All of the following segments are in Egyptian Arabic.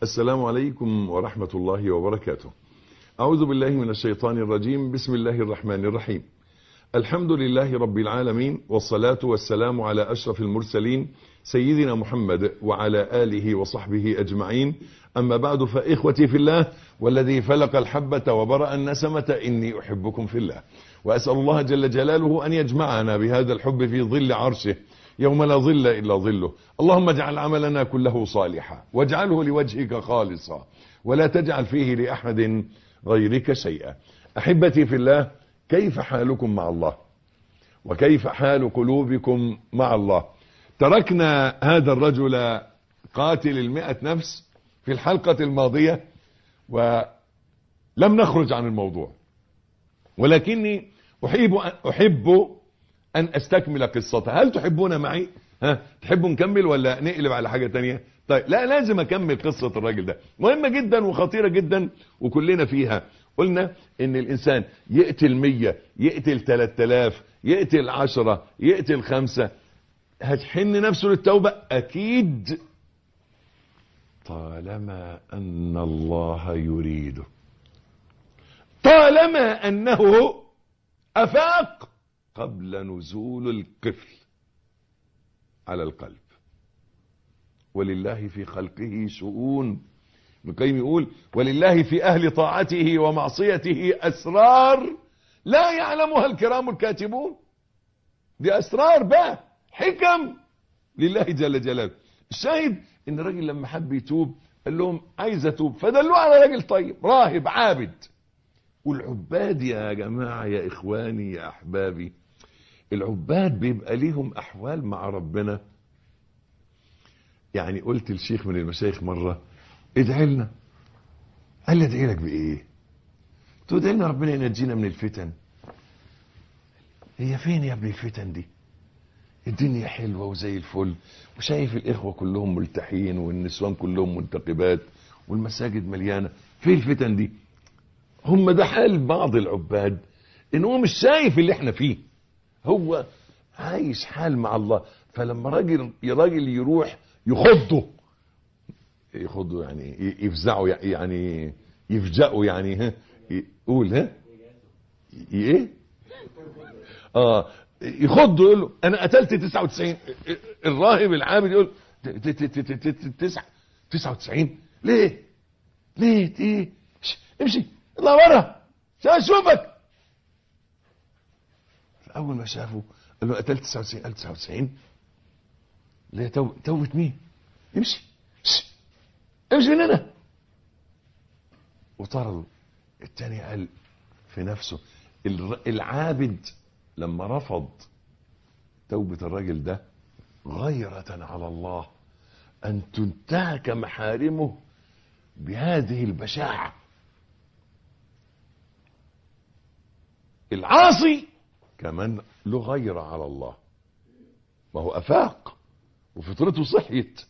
السلام عليكم ورحمة الله وبركاته أعوذ بالله من الشيطان الرجيم بسم الله الرحمن الرحيم الحمد لله رب العالمين والصلاة والسلام على أشرف المرسلين سيدنا محمد وعلى آله وصحبه أجمعين أما بعد فإخوتي في الله والذي فلق الحبة وبرأ النسمة إني أحبكم في الله وأسأل الله جل جلاله أن يجمعنا بهذا الحب في ظل عرشه يوم لا ظل إلا ظله اللهم اجعل عملنا كله صالحا واجعله لوجهك خالصا ولا تجعل فيه لأحد غيرك شيئا أحبتي في الله كيف حالكم مع الله وكيف حال قلوبكم مع الله تركنا هذا الرجل قاتل المئة نفس في الحلقة الماضية ولم نخرج عن الموضوع ولكني أحب, أحب أن أستكمل قصتها هل تحبون معي ها تحبوا نكمل ولا نقلب على حاجة تانية طيب لا لازم أكمل قصة الراجل ده مهمة جدا وخطيرة جدا وكلنا فيها قلنا ان الانسان يقتل مية يقتل تلات تلاف يقتل عشرة يقتل خمسة هتحن نفسه للتوبة اكيد طالما ان الله يريده طالما انه افاق قبل نزول القفل على القلب ولله في خلقه شؤون ابن القيم يقول ولله في أهل طاعته ومعصيته أسرار لا يعلمها الكرام الكاتبون دي أسرار بقى حكم لله جل جلاله الشاهد ان الراجل لما حب يتوب قال لهم عايز اتوب فدلوه على راجل طيب راهب عابد والعباد يا جماعة يا اخواني يا احبابي العباد بيبقى ليهم احوال مع ربنا يعني قلت لشيخ من المشايخ مرة ادعي لنا قال لي ادعي لك بايه تدعي لنا ربنا ينجينا من الفتن هي فين يا ابني الفتن دي الدنيا حلوة وزي الفل وشايف الاخوة كلهم ملتحين والنسوان كلهم منتقبات والمساجد مليانة فين الفتن دي هم ده حال بعض العباد ان هو مش شايف اللي احنا فيه هو عايش حال مع الله فلما راجل راجل يروح يخضه يخضوا يعني يفزعوا يعني يفجأوا يعني ها يقول ها ايه اه يخضوا يقول له انا قتلت 99 الراهب العابد يقول 99 ليه ليه ايه امشي اطلع بره اشوفك اول ما شافه قال له قتلت 99 قال 99 ليه توبة مين امشي امشي من هنا وطرد التاني قال في نفسه العابد لما رفض توبة الراجل ده غيرة على الله أن تنتهك محارمه بهذه البشاعة العاصي كمان له غيرة على الله ما هو أفاق وفطرته صحيت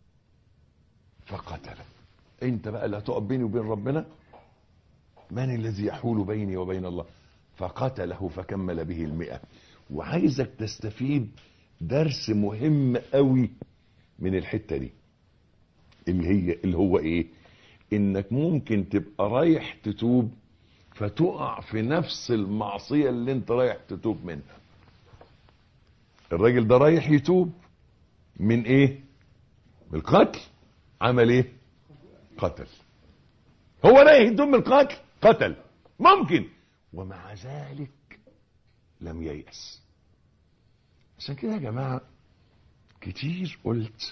فقتله انت بقى اللي هتقف بيني وبين ربنا من الذي يحول بيني وبين الله فقتله فكمل به المئة وعايزك تستفيد درس مهم قوي من الحتة دي اللي هي اللي هو ايه انك ممكن تبقى رايح تتوب فتقع في نفس المعصية اللي انت رايح تتوب منها الراجل ده رايح يتوب من ايه من القتل عمل ايه قتل هو رايح يتوب من القتل قتل ممكن ومع ذلك لم ييأس عشان كده يا جماعة كتير قلت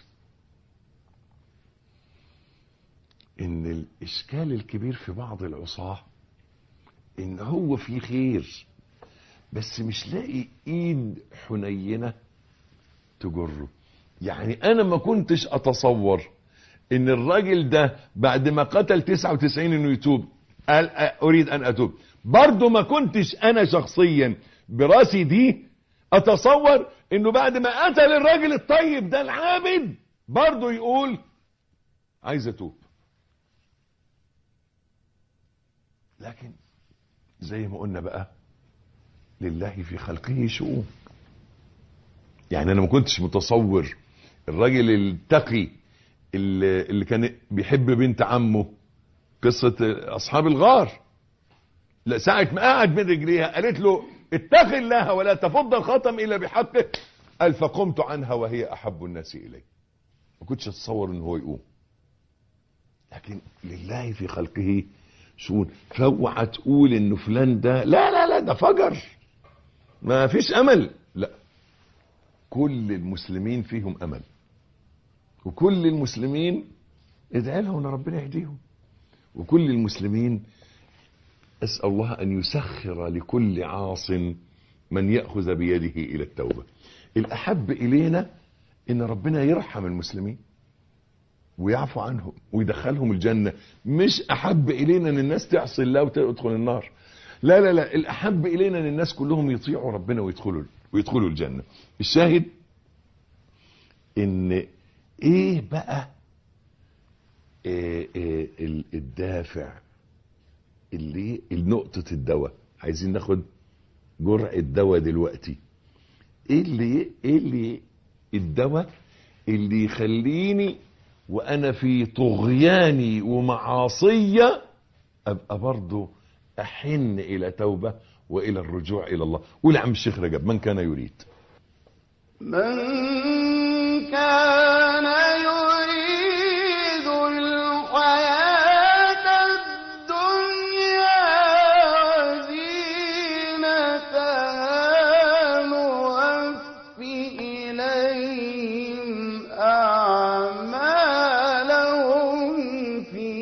ان الاشكال الكبير في بعض العصاة ان هو في خير بس مش لاقي ايد حنينة تجره يعني انا ما كنتش اتصور ان الراجل ده بعد ما قتل 99 انه يتوب قال اريد ان اتوب برضه ما كنتش انا شخصيا براسي دي اتصور انه بعد ما قتل الراجل الطيب ده العابد برضه يقول عايز اتوب لكن زي ما قلنا بقى لله في خلقه شؤون يعني انا ما كنتش متصور الراجل التقي اللي, اللي كان بيحب بنت عمه قصة أصحاب الغار لا ساعة ما قعد من رجليها قالت له اتق الله ولا تفض الخاتم إلا بحقه قال فقمت عنها وهي أحب الناس إلي ما كنتش أتصور إن هو يقوم لكن لله في خلقه شؤون فاوعى تقول إنه فلان ده لا لا لا ده فجر ما فيش أمل لا كل المسلمين فيهم أمل وكل المسلمين ادعي لهم ان ربنا يهديهم وكل المسلمين اسال الله ان يسخر لكل عاص من ياخذ بيده الى التوبه الاحب الينا ان ربنا يرحم المسلمين ويعفو عنهم ويدخلهم الجنه مش احب الينا ان الناس تعصي الله وتدخل النار لا لا لا الاحب الينا ان الناس كلهم يطيعوا ربنا ويدخلوا ويدخلوا الجنه الشاهد ان ايه بقى إيه إيه الدافع اللي نقطة الدواء عايزين ناخد جرعة دواء دلوقتي ايه اللي ايه اللي الدواء اللي يخليني وانا في طغياني ومعاصية ابقى برضو احن الى توبة والى الرجوع الى الله قول يا عم الشيخ رجب من كان يريد من كان يريد الحياة الدنيا وزينتها نوفي إليهم أعمالهم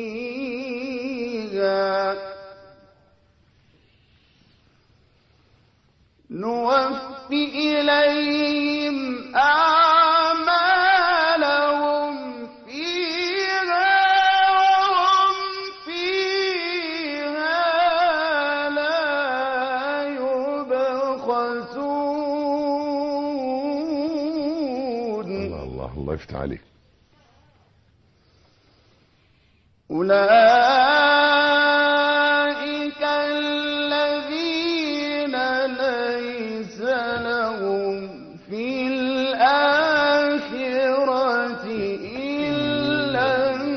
فيها نوفي إليهم أعمالهم فيها وهم فيها لا يبخسون الله الله الله يفتح عليك أولئك الذين ليس لهم في الآخرة إلا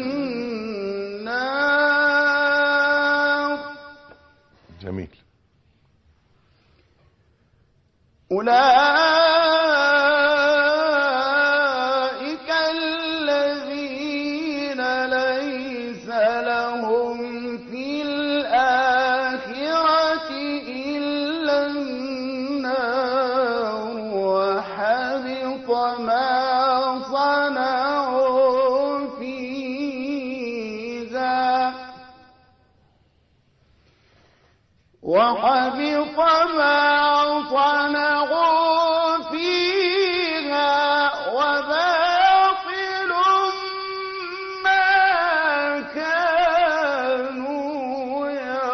النار جميل أولئك الذين ليس لهم في الآخرة إلا النار وحبط ما صنعوا فيها وحبط ما صنعوا فيها وباطل ما كانوا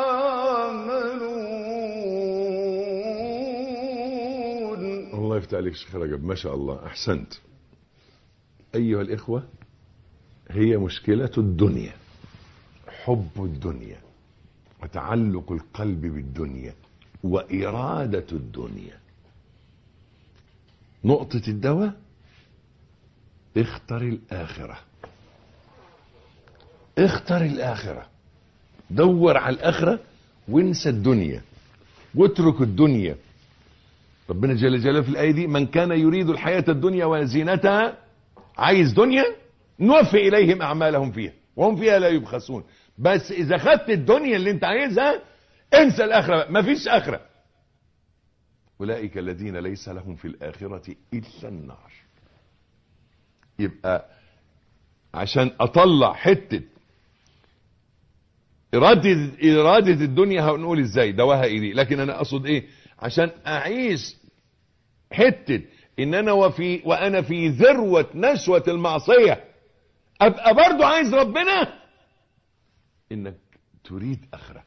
يعملون الله يفتح عليك شيخ رجب ما شاء الله احسنت ايها الاخوه هي مشكله الدنيا حب الدنيا وتعلق القلب بالدنيا واراده الدنيا نقطه الدواء اختر الاخره اختر الاخره دور على الاخره وانسى الدنيا واترك الدنيا ربنا جل جلاله في الآية دي من كان يريد الحياة الدنيا وزينتها عايز دنيا نوفي إليهم أعمالهم فيها وهم فيها لا يبخسون بس إذا خدت الدنيا اللي أنت عايزها انسى الآخرة بقى. مفيش آخرة أولئك الذين ليس لهم في الآخرة إلا النار يبقى عشان أطلع حتة إرادة إرادة الدنيا هنقول إزاي دواها إيه لكن أنا أقصد إيه عشان أعيش حتة إن أنا وفي وأنا في ذروة نشوة المعصية أبقى برضو عايز ربنا إنك تريد آخرة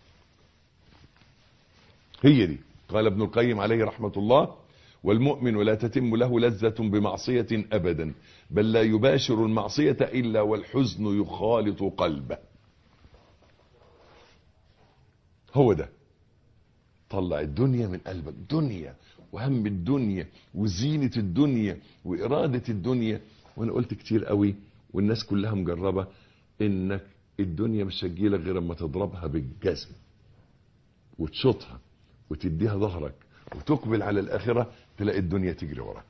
هي دي قال ابن القيم عليه رحمة الله والمؤمن لا تتم له لذة بمعصية أبدا بل لا يباشر المعصية إلا والحزن يخالط قلبه هو ده طلع الدنيا من قلبك دنيا وهم الدنيا وزينة الدنيا وإرادة الدنيا وأنا قلت كتير قوي والناس كلها مجربة انك الدنيا مش هتجيلك غير اما تضربها بالجزم وتشوطها وتديها ظهرك وتقبل على الآخرة تلاقي الدنيا تجري وراك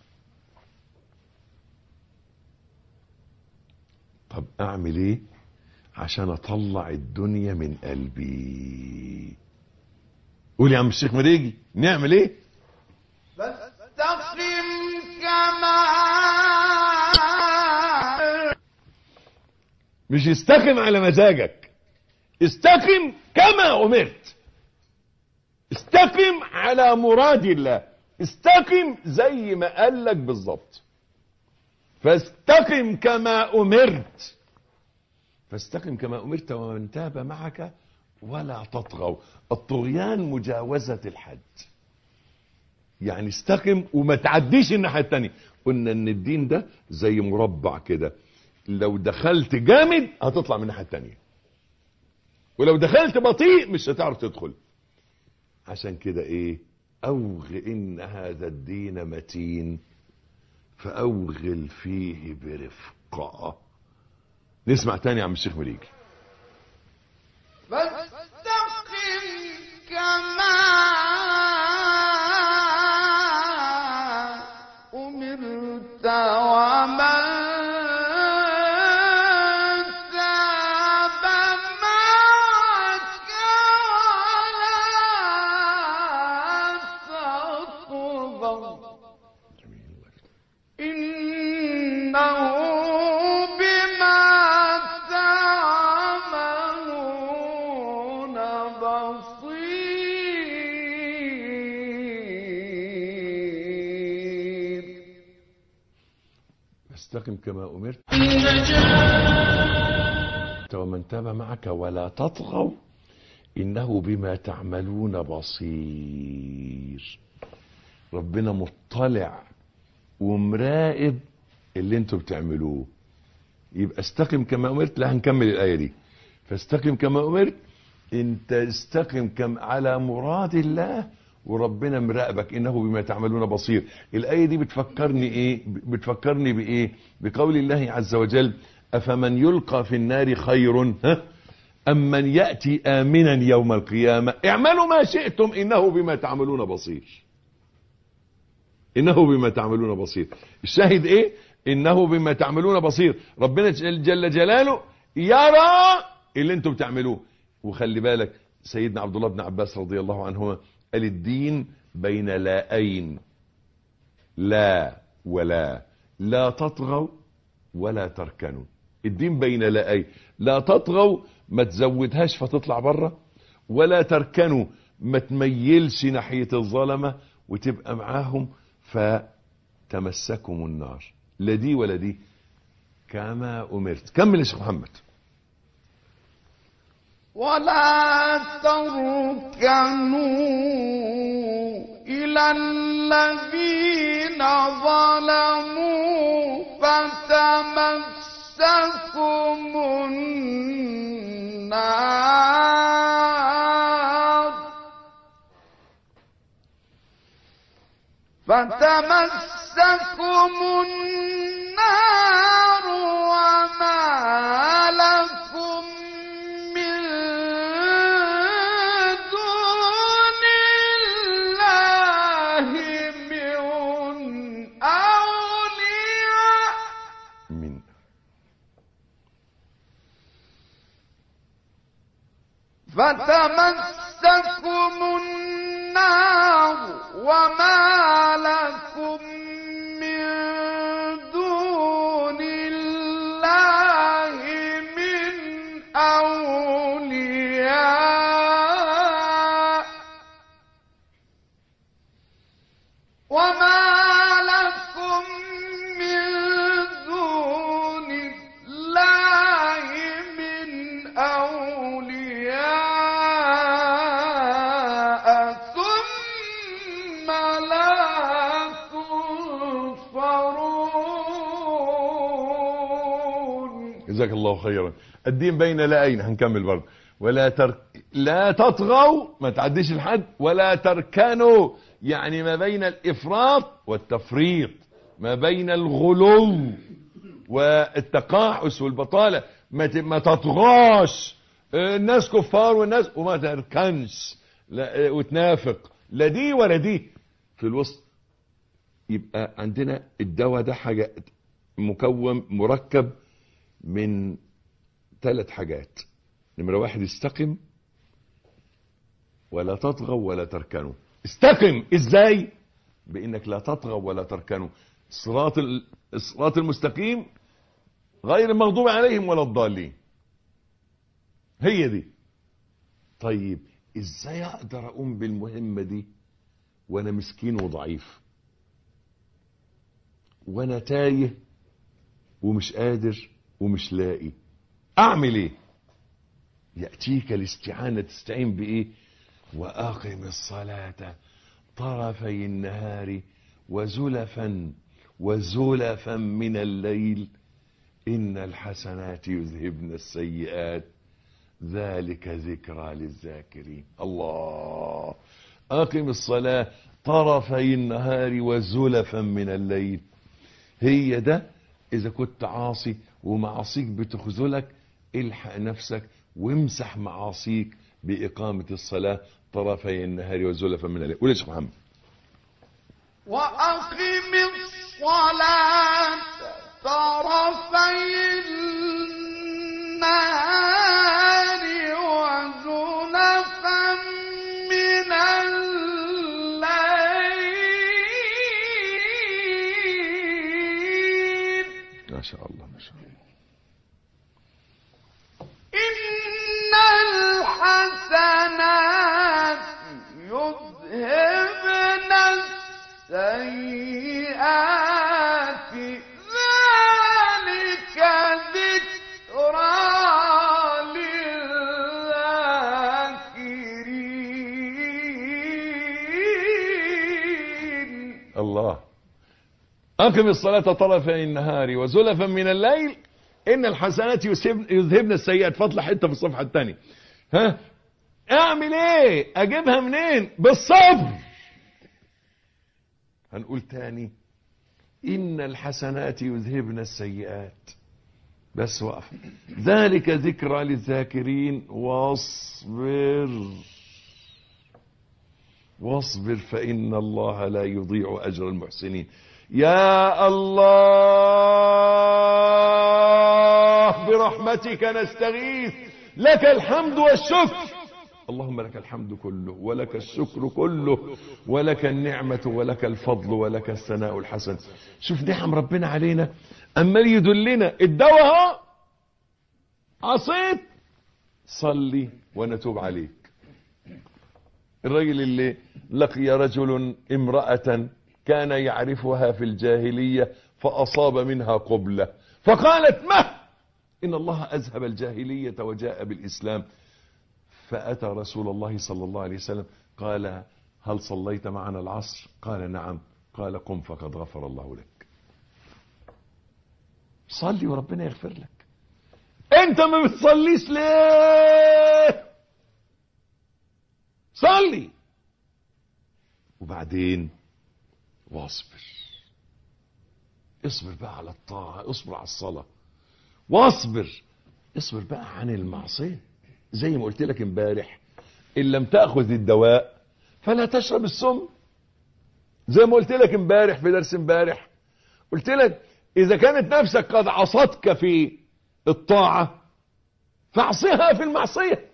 طب اعمل ايه عشان اطلع الدنيا من قلبي قول يا عم الشيخ مريجي نعمل ايه فاستقم كما مش استقم على مزاجك استقم كما امرت استقم على مراد الله استقم زي ما قال لك بالظبط فاستقم كما امرت فاستقم كما امرت ومن تاب معك ولا تطغوا الطغيان مجاوزة الحد يعني استقم وما تعديش الناحية التانية قلنا ان الدين ده زي مربع كده لو دخلت جامد هتطلع من الناحية التانية ولو دخلت بطيء مش هتعرف تدخل عشان كده ايه اوغ ان هذا الدين متين فاوغل فيه برفقة نسمع تاني يا عم الشيخ مريجي فاستقم كما أمرت ومن تاب معك ولا تطغوا إنه بما تعملون بصير فاستقم كما امرت ومن تاب معك ولا تطغوا انه بما تعملون بصير ربنا مطلع ومراقب اللي انتوا بتعملوه يبقى استقم كما امرت لا هنكمل الايه دي فاستقم كما امرت انت استقم كم على مراد الله وربنا مراقبك انه بما تعملون بصير الايه دي بتفكرني ايه بتفكرني بايه بقول الله عز وجل افمن يلقى في النار خير ها ام من ياتي امنا يوم القيامه اعملوا ما شئتم انه بما تعملون بصير انه بما تعملون بصير الشاهد ايه انه بما تعملون بصير ربنا جل جل جلاله يرى اللي انتم بتعملوه وخلي بالك سيدنا عبد الله بن عباس رضي الله عنهما قال الدين بين لاءين لا ولا لا تطغوا ولا تركنوا الدين بين لاءين لا تطغوا ما تزودهاش فتطلع بره ولا تركنوا ما تميلش ناحية الظلمة وتبقى معاهم فتمسكم النار لا دي ولا دي كما أمرت كمل يا شيخ محمد ولا تركنوا إلى الذين ظلموا فتمسكم النار فتمسكم النار وما لكم من دون الله من أولياء من فتمسكم النار وما لكم من دون الله من أولياء وما لكم من دون الله من أولياء ثم لا تنصرون جزاك الله خيرا الدين بين لاين هنكمل برضه ولا ترك لا تطغوا ما تعديش الحد ولا تركنوا يعني ما بين الافراط والتفريط ما بين الغلو والتقاعس والبطالة ما ت- ما تطغاش آه، الناس كفار والناس وما تركنش لا- آه، وتنافق لا دي ولا دي في الوسط يبقى عندنا الدواء ده حاجة مكون مركب من ثلاث حاجات نمرة واحد استقم ولا تطغوا ولا تركنوا استقم ازاي بانك لا تطغوا ولا تركنوا صراط ال- الصراط المستقيم غير المغضوب عليهم ولا الضالين هي دي طيب ازاي اقدر اقوم بالمهمة دي وانا مسكين وضعيف وانا تايه ومش قادر ومش لاقي اعمل ايه يأتيك الاستعانة تستعين بايه واقم الصلاة طرفي النهار وزلفا وزلفا من الليل ان الحسنات يذهبن السيئات ذلك ذكرى للذاكرين الله اقم الصلاة طرفي النهار وزلفا من الليل هي ده اذا كنت عاصي ومعاصيك بتخذلك الحق نفسك وامسح معاصيك باقامة الصلاة طرفي النهار وزلفا من الليل قول يا شيخ محمد وأقم الصلاة طرفي النهار وزلفا من الليل ما شاء الله ما شاء الله إن الحسنات يذهبن السيئات ذلك ذكرى للذاكرين الله أقم الصلاة طرفي النهار وزلفا من الليل إن الحسنات يسيب- يذهبن السيئات فاطلع حتة في الصفحة الثانية ها اعمل ايه اجيبها منين بالصبر هنقول تاني إن الحسنات يذهبن السيئات بس وقف ذلك ذكرى للذاكرين واصبر واصبر فإن الله لا يضيع أجر المحسنين يا الله برحمتك نستغيث لك الحمد والشكر اللهم لك الحمد كله ولك الشكر كله ولك النعمة ولك الفضل ولك الثناء الحسن شوف نعم ربنا علينا أما يدلنا الدواء اهو عصيت صلي ونتوب عليك الرجل اللي لقي رجل امرأة كان يعرفها في الجاهلية فأصاب منها قبلة فقالت ما إن الله أذهب الجاهلية وجاء بالإسلام فأتى رسول الله صلى الله عليه وسلم قال هل صليت معنا العصر قال نعم قال قم فقد غفر الله لك صلي وربنا يغفر لك انت ما بتصليش ليه صلي وبعدين واصبر اصبر بقى على الطاعة اصبر على الصلاة واصبر اصبر بقى عن المعصية زي ما قلت لك امبارح ان لم تأخذ الدواء فلا تشرب السم زي ما قلت لك امبارح في درس امبارح قلت لك اذا كانت نفسك قد عصتك في الطاعة فاعصيها في المعصية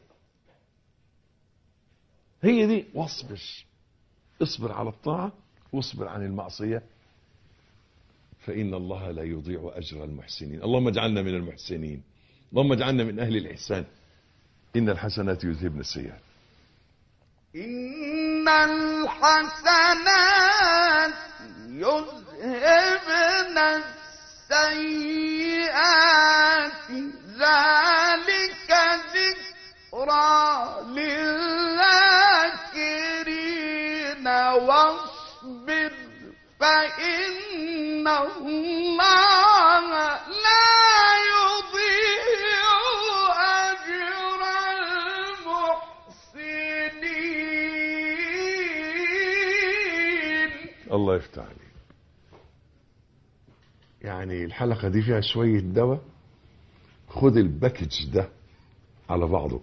هي دي واصبر اصبر على الطاعة واصبر عن المعصية فإن الله لا يضيع أجر المحسنين اللهم اجعلنا من المحسنين اللهم اجعلنا من أهل الإحسان إن الحسنات يذهبن السيئات إن الحسنات يذهبن السيئات ذلك ذكرى للذاكرين واصبر فإن الله لا يضيع أجر المحسنين الله يفتح عليك يعني الحلقة دي فيها شوية دواء خد الباكج ده على بعضه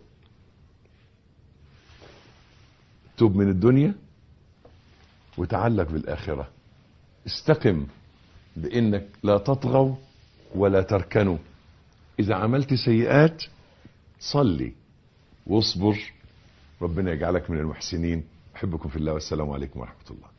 توب من الدنيا وتعلق بالآخرة استقم بانك لا تطغوا ولا تركنوا اذا عملت سيئات صلي واصبر ربنا يجعلك من المحسنين احبكم في الله والسلام عليكم ورحمة الله